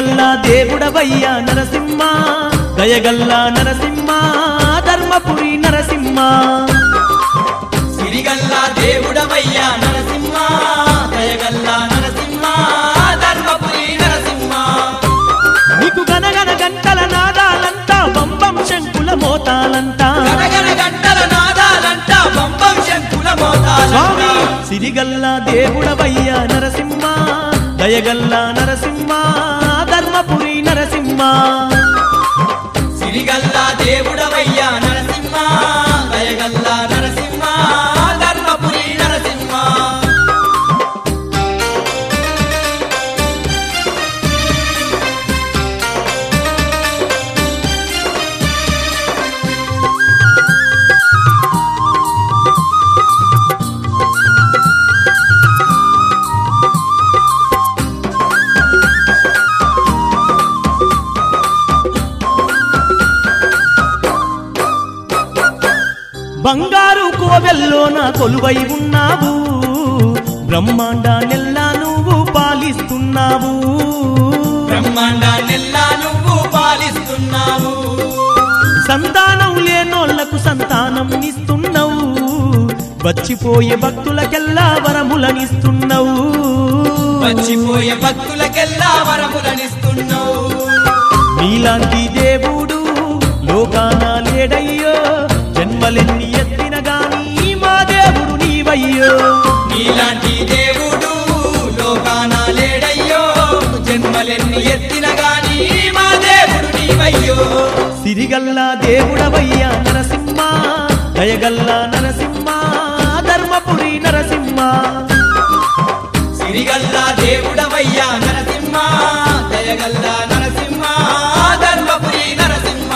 సిరిగల్లా దేవుడవయ్యా నరసింహ దయగల్లా నరసింహ ధర్మపురి నరసింహ సిరిగల్లా దేవుడవయ్యా నరసింహ దయగల్లా నరసింహ ధర్మపురి నరసింహ నీకు గనగన గంటల నాదాలంతా పంపం శంకుల మోతాలంతా గనగన గంటల నాదాలంట పంపం శంకుల స్వామి మోతాలంట సిరిగల్లా దేవుడవయ్యా నరసింహ దయగల్లా నరసింహ ధర్మపురి నరసింహ సిరిగల్లా దేవుడవయ్యా నరసింహ దయగల్లా నరసింహ ధర్మపురి నరసింహ బంగారు కోవెల్లోన కొలువై ఉన్నావు బ్రహ్మాండాన్నెల్లా నువ్వు పాలిస్తున్నావు బ్రహ్మాండాన్నెల్లా నువ్వు పాలిస్తున్నావు సంతానం లేనోళ్లకు సంతానం ఇస్తున్నావు వచ్చిపోయే భక్తులకెల్లా వరములనిస్తున్నావు వచ్చిపోయే భక్తులకెల్లా వరములనిస్తున్నావు నీలాంటి దేవుడు లోకాన లేడయ్యో జన్మలెన్ని ఎత్తిన గాని మా దేవుడు నీవయ్యో నీలాంటి దేవుడు లోకాన లేడయ్యో జన్మలెన్ని ఎత్తిన గాని మా దేవుడు నీవయ్యో సిరిగల్లా దేవుడవయ్యా నరసింహ దయగల్లా నరసింహ ధర్మపురి నరసింహ సిరిగల్లా దేవుడవయ్యా నరసింహ దయగల్లా నరసింహ ధర్మపురి నరసింహ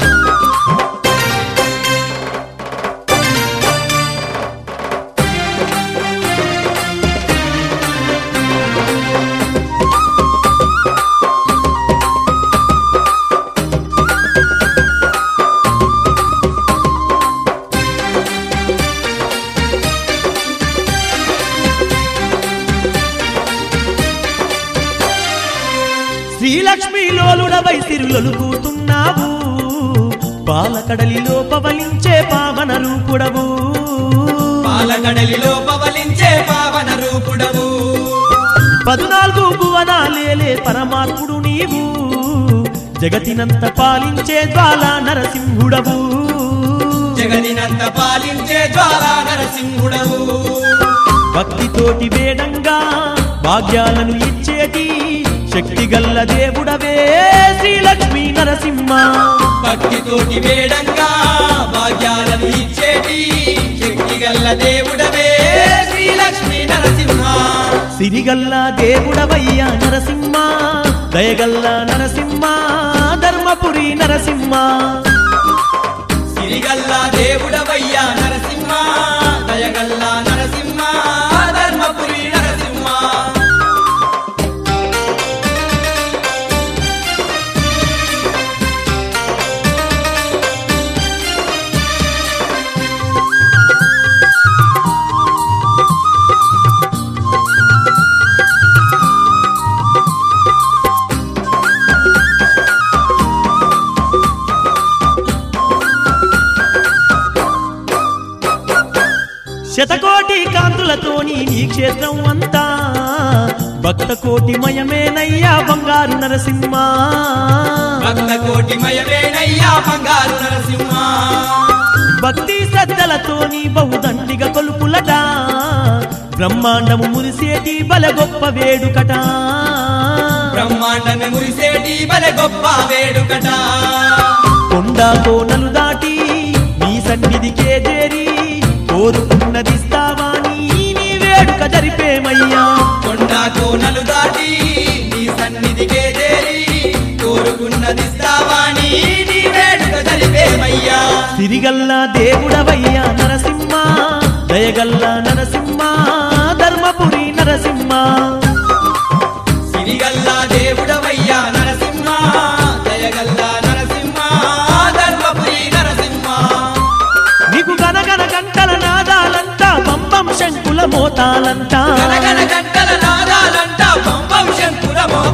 శ్రీలక్ష్మి లోలుడవై సిరులలు కూతున్నావు పాలకడలిలో పవలించే పావన రూపుడవు పాలగడలిలో పవలించే పావన రూపుడవు పద్నాలుగు భువనాలేలే పరమాత్ముడు నీవు జగతినంత పాలించే జ్వాలా నరసింహుడవు జగదినంత పాలించే జ్వాలా నరసింహుడవు భక్తితోటి వేడంగా భాగ్యాలను ఇచ్చేటి శక్తి గల్ల దేవుడవే శ్రీలక్ష్మీ నరసింహ భక్తితోటి వేడంగా భాగ్యాలను ఇచ్చేటి శక్తి గల్ల దేవుడవే శ్రీలక్ష్మీ నరసింహ సిరిగల్ల దేవుడవయ్యా నరసింహ దయగల్ల నరసింహ ధర్మపురి నరసింహ సిరిగల్లా దేవుడవయ్యా నరసింహ దయగల్లా నరసింహ ధర్మపురి నరసింహ శతకోటి కాంతులతోని నీ క్షేత్రం అంతా భక్త కోటి మయమేనయ్యా బంగారు నరసింహ భక్త కోటి మయమేనయ్యా బంగారు నరసింహ భక్తి శ్రద్ధలతోని బహుదండిగ కొలుపులట బ్రహ్మాండము మురిసేటి బల గొప్ప వేడుకట బ్రహ్మాండమే మురిసేటి బల గొప్ప వేడుకట కొండ కోనలు దాటి నీ సన్నిధికే చేరి కోరుకున్నదిస్తావా నీ నీ వేడుక జరిపేమయ్యా కొండ కోనలు దాటి నీ సన్నిధికే చేరి కోరుకున్నదిస్తావాని నీ వేడుక జరిపేమయ్యా సిరిగల్ల దేవుడవయ్యా నరసింహ దయగల్ల నరసింహ ధర్మపురి నరసింహ సిరిగల్లా దేవుడవయ్యా నరసింహ దయగల్లా నరసింహ ధర్మపురి నరసింహ నీకు గనగన గంటల నాదాలంతా పంపం శంకుల మోతాలంతా గనగన గంటల నాదాలంట పంపం శంకుల మోత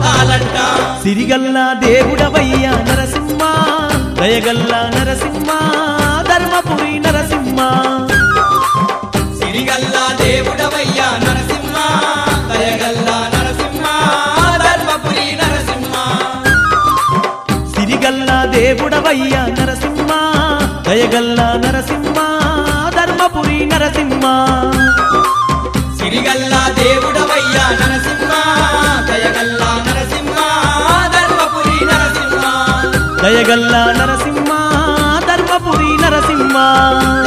పోతాలంట సిరిగల్ల దేవుడవయ్యా నరసింహ దయగల్ల నరసింహ ధర్మపురి నరసింహ సిరిగల్లా దేవుడవయ్యా నరసింహ దయగల్లా నరసింహ ధర్మపురి నరసింహ సిరిగల్ల దేవుడవయ్యా నరసింహ దయగల్ల నరసింహ ధర్మపురి నరసింహ సిరిగల్లా దేవుడవయ్యా నరసింహ దయగల్లా నరసింహ ధర్మపురి నరసింహ దయగల్ల నరసింహ ధర్మపురి నరసింహ